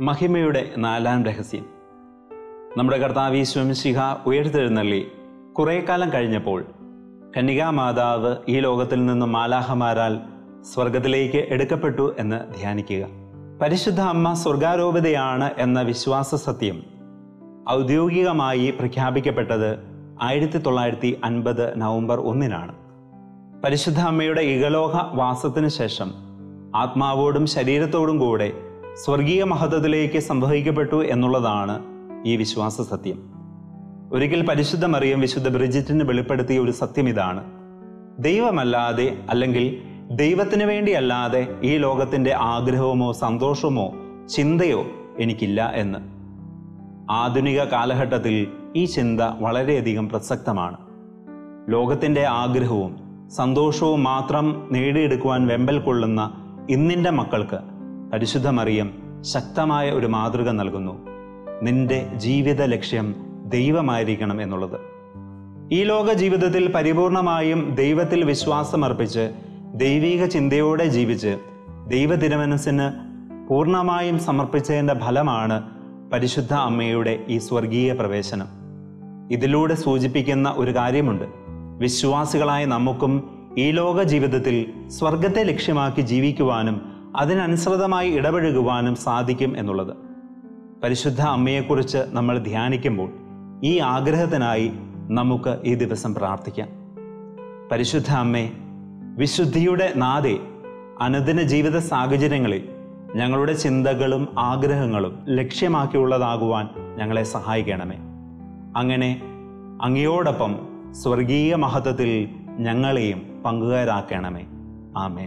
മഹിമയുടെ നാലാം രഹസ്യം നമ്മുടെ കർത്താവ് ഈശ്വംശിഹ ഉയർത്തെഴുന്നള്ളി കുറേ കാലം കഴിഞ്ഞപ്പോൾ കന്യകാമാതാവ് ഈ ലോകത്തിൽ നിന്നും മാലാഹമാരാൽ സ്വർഗത്തിലേക്ക് എടുക്കപ്പെട്ടു എന്ന് ധ്യാനിക്കുക പരിശുദ്ധ അമ്മ സ്വർഗാരോപിതയാണ് എന്ന വിശ്വാസ സത്യം ഔദ്യോഗികമായി പ്രഖ്യാപിക്കപ്പെട്ടത് ആയിരത്തി തൊള്ളായിരത്തി അൻപത് നവംബർ ഒന്നിനാണ് പരിശുദ്ധ അമ്മയുടെ ഇഹലോക വാസത്തിനു ശേഷം ആത്മാവോടും ശരീരത്തോടും കൂടെ സ്വർഗീയ മഹത്വത്തിലേക്ക് സംഭവിക്കപ്പെട്ടു എന്നുള്ളതാണ് ഈ വിശ്വാസ സത്യം ഒരിക്കൽ പരിശുദ്ധ മറിയം വിശുദ്ധ ബ്രിജിറ്റിന് വെളിപ്പെടുത്തിയ ഒരു സത്യം ഇതാണ് ദൈവമല്ലാതെ അല്ലെങ്കിൽ ദൈവത്തിന് വേണ്ടിയല്ലാതെ ഈ ലോകത്തിന്റെ ആഗ്രഹമോ സന്തോഷമോ ചിന്തയോ എനിക്കില്ല എന്ന് ആധുനിക കാലഘട്ടത്തിൽ ഈ ചിന്ത വളരെയധികം പ്രസക്തമാണ് ലോകത്തിന്റെ ആഗ്രഹവും സന്തോഷവും മാത്രം നേടിയെടുക്കുവാൻ വെമ്പൽ കൊള്ളുന്ന ഇന്നിൻ്റെ മക്കൾക്ക് പരിശുദ്ധ മറിയം ശക്തമായ ഒരു മാതൃക നൽകുന്നു നിന്റെ ജീവിത ലക്ഷ്യം ദൈവമായിരിക്കണം എന്നുള്ളത് ഈ ലോക ജീവിതത്തിൽ പരിപൂർണമായും ദൈവത്തിൽ വിശ്വാസമർപ്പിച്ച് ദൈവിക ചിന്തയോടെ ജീവിച്ച് ദൈവ തിരുമനസ്സിന് പൂർണ്ണമായും സമർപ്പിച്ചതിൻ്റെ ഫലമാണ് പരിശുദ്ധ അമ്മയുടെ ഈ സ്വർഗീയ പ്രവേശനം ഇതിലൂടെ സൂചിപ്പിക്കുന്ന ഒരു കാര്യമുണ്ട് വിശ്വാസികളായ നമുക്കും ഈ ലോക ജീവിതത്തിൽ സ്വർഗത്തെ ലക്ഷ്യമാക്കി ജീവിക്കുവാനും അതിനനുസൃതമായി ഇടപഴകുവാനും സാധിക്കും എന്നുള്ളത് പരിശുദ്ധ അമ്മയെക്കുറിച്ച് നമ്മൾ ധ്യാനിക്കുമ്പോൾ ഈ ആഗ്രഹത്തിനായി നമുക്ക് ഈ ദിവസം പ്രാർത്ഥിക്കാം പരിശുദ്ധ അമ്മേ വിശുദ്ധിയുടെ നാദേ അനുദിന ജീവിത സാഹചര്യങ്ങളിൽ ഞങ്ങളുടെ ചിന്തകളും ആഗ്രഹങ്ങളും ലക്ഷ്യമാക്കിയുള്ളതാകുവാൻ ഞങ്ങളെ സഹായിക്കണമേ അങ്ങനെ അങ്ങയോടൊപ്പം സ്വർഗീയ മഹത്വത്തിൽ ഞങ്ങളെയും പങ്കുകാരാക്കണമേ ആമേൻ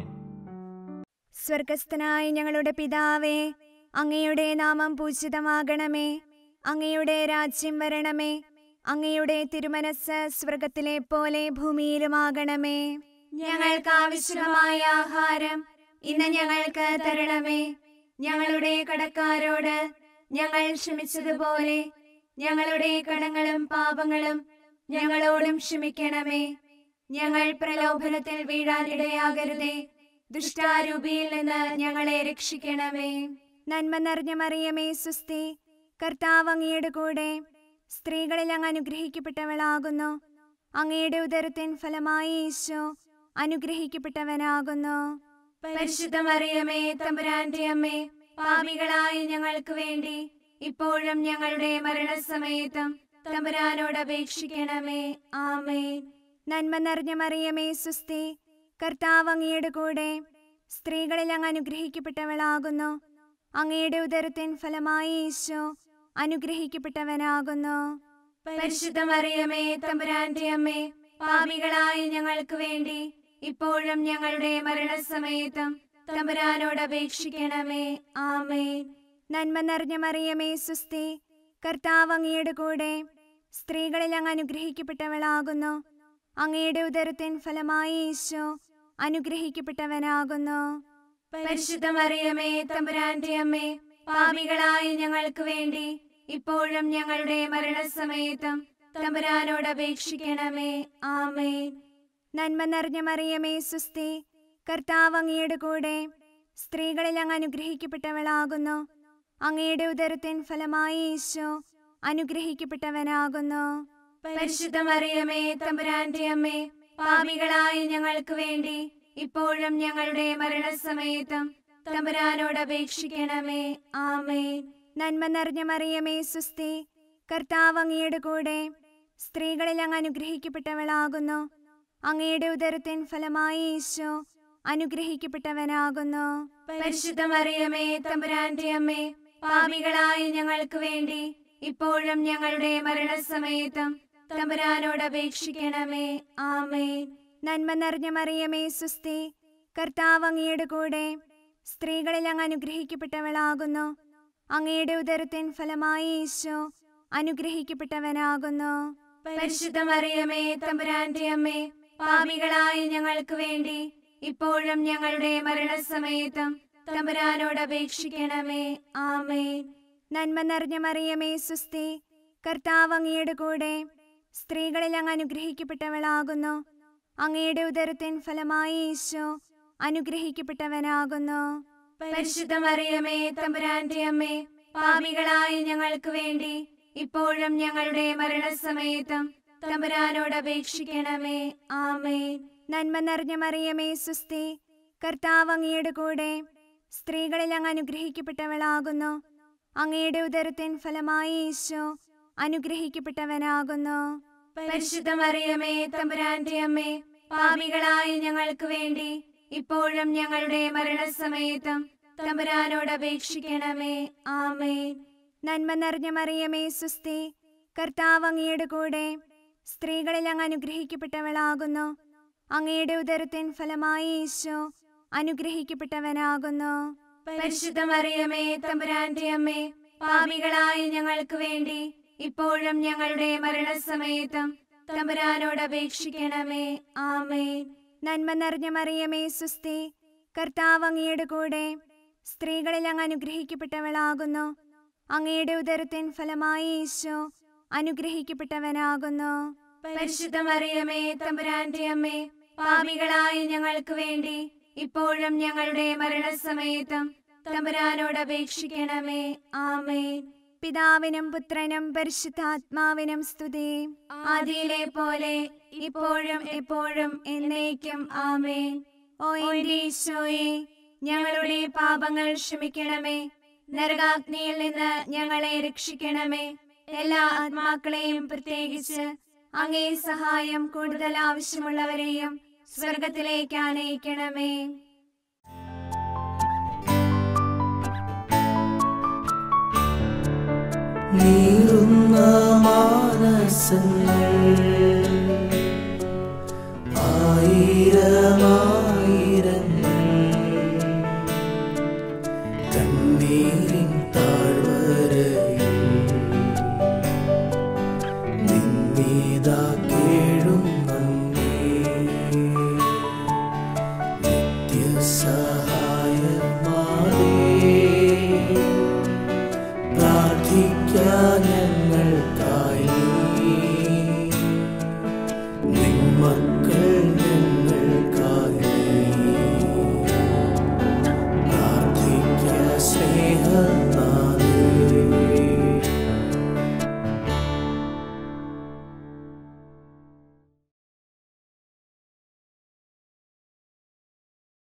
സ്വർഗസ്ഥനായ ഞങ്ങളുടെ പിതാവേ അങ്ങയുടെ നാമം പൂജിതമാകണമേ അങ്ങയുടെ രാജ്യം വരണമേ അങ്ങയുടെ തിരുമനസ് സ്വർഗത്തിലെ പോലെ ഭൂമിയിലുമാകണമേ ഞങ്ങൾക്ക് ആവശ്യമായ ആഹാരം ഇന്ന് ഞങ്ങൾക്ക് തരണമേ ഞങ്ങളുടെ കടക്കാരോട് ഞങ്ങൾ ക്ഷമിച്ചതുപോലെ ഞങ്ങളുടെ കടങ്ങളും പാപങ്ങളും ഞങ്ങളോടും ക്ഷമിക്കണമേ ഞങ്ങൾ പ്രലോഭനത്തിൽ വീഴാൻ ഇടയാകരുതേ ദുഷ്ടാരൂപിയിൽ നിന്ന് ഞങ്ങളെ രക്ഷിക്കണമേ നന്മ നിറഞ്ഞ മറിയമേ സുസ്തി കർത്താവ് അങ്ങയുടെ കൂടെ സ്ത്രീകളിൽ അങ്ങ് അനുഗ്രഹിക്കപ്പെട്ടവളാകുന്നു അങ്ങയുടെ ഉദരത്തിൻ ഫലമായി ഈശോ അനുഗ്രഹിക്കപ്പെട്ടവനാകുന്നു പരിശുദ്ധ മറിയമേ തമ്പുരാന്റെ അമ്മേ പാപികളായ ഞങ്ങൾക്ക് വേണ്ടി ഇപ്പോഴും ഞങ്ങളുടെ മരണസമയത്തും തമ്പുരാനോട് അപേക്ഷിക്കണമേ ആമേൻ നന്മ നിറഞ്ഞ മറിയമേ സുസ്തി കർത്താവ് അങ്ങയുടെ കൂടെ സ്ത്രീകളിൽ അങ്ങ് അനുഗ്രഹിക്കപ്പെട്ടവളാകുന്നു അങ്ങയുടെ ഉദരത്തിൻ ഫലമായി ഈശോ അനുഗ്രഹിക്കപ്പെട്ടവനാകുന്നു പരിശുദ്ധ മറിയമേ തമ്പുരാന്റെ അമ്മേ പാപികളായ ഞങ്ങൾക്ക് വേണ്ടി ഇപ്പോഴും ഞങ്ങളുടെ മരണസമയത്തും തമ്പുരാനോട് അപേക്ഷിക്കണമേ ആമേൻ നന്മ നിറഞ്ഞ മറിയമേ സുസ്തി കർത്താവ് അങ്ങയുടെ കൂടെ സ്ത്രീകളിൽ അങ്ങ് അനുഗ്രഹിക്കപ്പെട്ടവളാകുന്നു അങ്ങയുടെ ഉദരത്തിൻ ഫലമായി ഈശോ അനുഗ്രഹിക്കപ്പെട്ടവനാകുന്നു പരിശുദ്ധ മറിയമേ തമ്പുരാന്റെ അമ്മേ പാപികളായ ഞങ്ങൾക്ക് വേണ്ടി ഇപ്പോഴും ഞങ്ങളുടെ മരണസമയത്തും തമ്പുരാനോട് അപേക്ഷിക്കണമേ ആമേൻ നന്മ നിറഞ്ഞ മറിയമേ സുസ്തി കർത്താവ് അങ്ങയുടെ കൂടെ സ്ത്രീകളിൽ അങ്ങ് അനുഗ്രഹിക്കപ്പെട്ടവളാകുന്നു അങ്ങയുടെ ഉദരത്തിൻ ഫലമായി ഈശോ അനുഗ്രഹിക്കപ്പെട്ടവനാകുന്നു പരിശുദ്ധ മറിയമേ തമ്പുരാന്റെ അമ്മേ പാപികളായ ഞങ്ങൾക്ക് വേണ്ടി ഇപ്പോഴും ഞങ്ങളുടെ മരണസമയത്തും തമ്പുരാനോട് അപേക്ഷിക്കണമേ ആമേൻ നന്മ നിറഞ്ഞ മറിയമേ സുസ്തി കർത്താവ് അങ്ങയുടെ കൂടെ സ്ത്രീകളിൽ അങ്ങ് അനുഗ്രഹിക്കപ്പെട്ടവളാകുന്നു അങ്ങയുടെ ഉദരത്തിൻ ഫലമായി ഈശോ അനുഗ്രഹിക്കപ്പെട്ടവനാകുന്നു പരിശുദ്ധ മറിയമേ തമ്പുരാന്റെ അമ്മേ പാപികളായ ഞങ്ങൾക്ക് വേണ്ടി ഇപ്പോഴും ഞങ്ങളുടെ മരണസമയത്തും തമ്പുരാനോട് അപേക്ഷിക്കണമേ ആമേൻ നന്മ നിറഞ്ഞ മറിയമേ സുസ്തി കർത്താവ് അങ്ങയുടെ കൂടെ സ്ത്രീകളിൽ അങ്ങ് അനുഗ്രഹിക്കപ്പെട്ടവളാകുന്നു അങ്ങയുടെ ഉദരത്തിൻ ഫലമായി ഈശോ അനുഗ്രഹിക്കപ്പെട്ടവനാകുന്നു പരിശുദ്ധ മറിയമേ തമ്പുരാന്റെ അമ്മേ പാപികളായ ഞങ്ങൾക്ക് വേണ്ടി ഇപ്പോഴും ഞങ്ങളുടെ മരണസമയത്തും തമ്പുരാനോട് അപേക്ഷിക്കണമേ ആമേൻ നന്മ നിറഞ്ഞ മറിയമേ സുസ്തി കർത്താവ് അങ്ങയുടെ കൂടെ സ്ത്രീകളിൽ അങ്ങ് അനുഗ്രഹിക്കപ്പെട്ടവളാകുന്നു അങ്ങയുടെ ഉദരത്തിൻ ഫലമായി ഈശോ അനുഗ്രഹിക്കപ്പെട്ടവനാകുന്നു പരിശുദ്ധ മറിയമേ തമ്പുരാന്റെ അമ്മേ പാപികളായ ഞങ്ങൾക്ക് വേണ്ടി ഇപ്പോഴും ഞങ്ങളുടെ മരണസമയത്തും തമ്പുരാനോട് അപേക്ഷിക്കണമേ ആമേൻ നന്മ നിറഞ്ഞ മറിയമേ സുസ്തി കർത്താവ് അങ്ങയുടെ കൂടെ സ്ത്രീകളിൽ അങ്ങ് അനുഗ്രഹിക്കപ്പെട്ടവളാകുന്നു അങ്ങയുടെ ഉദരത്തിൻ ഫലമായി ഈശോ അനുഗ്രഹിക്കപ്പെട്ടവനാകുന്നു പരിശുദ്ധ മറിയമേ തമ്പുരാന്റെ അമ്മേ പാപികളായ ഞങ്ങൾക്ക് വേണ്ടി ഇപ്പോഴും ഞങ്ങളുടെ മരണസമയത്തും തമ്പുരാനോട് അപേക്ഷിക്കണമേ ആമേൻ നന്മ നിറഞ്ഞ മറിയമേ സുസ്തി കർത്താവ് അങ്ങയുടെ കൂടെ സ്ത്രീകളിൽ അങ്ങ് അനുഗ്രഹിക്കപ്പെട്ടവളാകുന്നു അങ്ങയുടെ ഉദരത്തിൻ ഫലമായി ഈശോ അനുഗ്രഹിക്കപ്പെട്ടവനാകുന്നു പരിശുദ്ധ മറിയമേ തമ്പുരാന്റെ അമ്മേ പാപികളായ ഞങ്ങൾക്ക് വേണ്ടി ഇപ്പോഴും ഞങ്ങളുടെ മരണസമയത്തും തമ്പുരാനോട് അപേക്ഷിക്കണമേ ആമേൻ നന്മ നിറഞ്ഞ മറിയമേ സുസ്തി കർത്താവ് അങ്ങയുടെ കൂടെ സ്ത്രീകളിൽ അങ്ങ് അനുഗ്രഹിക്കപ്പെട്ടവളാകുന്നു അങ്ങയുടെ ഉദരത്തിൻ ഫലമായി ഈശോ അനുഗ്രഹിക്കപ്പെട്ടവനാകുന്നു പരിശുദ്ധ മറിയമേ തമ്പുരാന്റെ അമ്മേ പാപികളായ ഞങ്ങൾക്ക് വേണ്ടി ഇപ്പോഴും ഞങ്ങളുടെ മരണസമയത്തും തമ്പുരാനോട് അപേക്ഷിക്കണമേ ആമേൻ പിതാവിനും പുത്രനും പരിശുദ്ധാത്മാവിനും സ്തുതി ആദിയിലെ പോലെ ഇപ്പോഴും എപ്പോഴും എന്നേക്കും ആമേൻ ഓ എന്റെ ഈശോയെ ഞങ്ങളുടെ പാപങ്ങൾ ക്ഷമിക്കണമേ നരകാഗ്നിയിൽ നിന്ന് ഞങ്ങളെ രക്ഷിക്കണമേ എല്ലാ ആത്മാക്കളെയും പ്രത്യേകിച്ച് അങ്ങേ സഹായം കൂടുതൽ ആവശ്യമുള്ളവരെയും സ്വർഗത്തിലേക്ക് ആനയിക്കണമേ നീറുന്ന മാനസങ്ങൾ